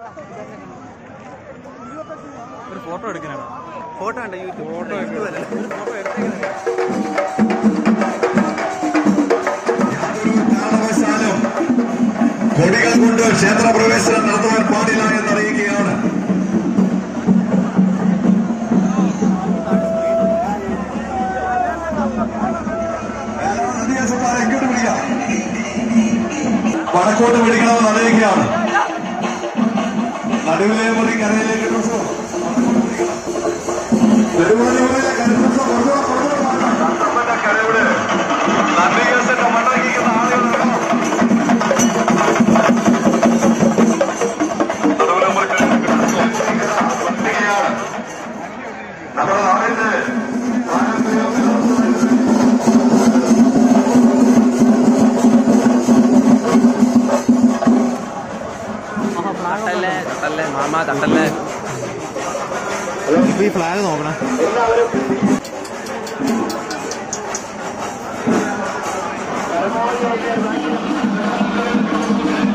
ഒരു ഫോട്ടോ എടുക്കാനാണ് ഫോട്ടോ ഉണ്ട് യൂട്യൂബ് ഫോട്ടോ ഫോട്ടോ കാരണവശാലും കൊടികൾ കൊണ്ട് ക്ഷേത്രപ്രവേശനം നടത്തുവാൻ പാടില്ല എന്നറിയിക്കുകയാണ് എല്ലാ നദിയാസന്മാരെ ഇങ്ങോട്ട് വിളിക്കാം വടക്കോട്ട് പിടിക്കണമെന്ന് അറിയിക്കുകയാണ് നടുവിലെ മുറി കരയിലേക്ക് ഡ്രസ്സോ പെരുമാനിയുടെ കരുഡ്രസ്സോ കൊണ്ടുപോകാൻ കരയുടെ നദിയാസന്റെ മണ്ണിരിക്കുന്ന ആളുകൾ നടക്കണം നടുവിലെ മുറി കരയാണ് നമ്മുടെ നാടിന്റെ തട്ടല്ലേ തട്ടല്ലേ മാമ തട്ടല്ലേ ഇപ്പൊ ഈ ഫ്ലാഗ് നോക്കണേ എല്ലാവരും